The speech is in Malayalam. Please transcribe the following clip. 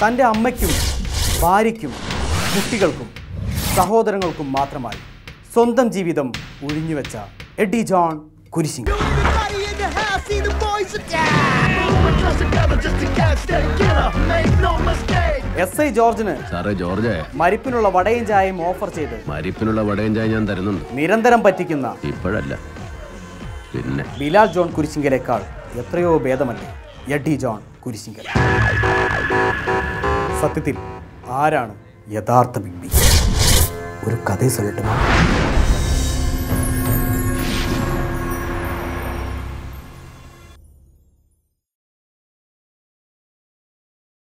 തൻ്റെ അമ്മയ്ക്കും ഭാര്യയ്ക്കും കുട്ടികൾക്കും സഹോദരങ്ങൾക്കും മാത്രമായി സ്വന്തം ജീവിതം ഒഴിഞ്ഞുവെച്ച എഡി ജോൺ കുരിശിങ്ക Everybody in the house, see the boys are down. We're just together just to catch that killer. Make no mistake. S I ജോർജിന് സാറേ ജോർജ് മരിപ്പിനുള്ള വടയും ചായയും ഓഫർ ചെയ്ത് മരിപ്പിനുള്ള വടയും ചായ ഞാൻ തരുന്നുണ്ട് നിരന്തരം പറ്റിക്കുന്ന ഇപ്പോഴല്ല പിന്നെ ബിലാൽ ജോൺ കുരിശിങ്കലേക്കാൾ എത്രയോ ഭേദമല്ലേ എഡി ജോൺ കുരിശിങ്കൽ സത്യത്തിൽ ആരാണ് യഥാർത്ഥ ബിഗ് ബി ഒരു കഥ സൊല്ലട്ടുമോ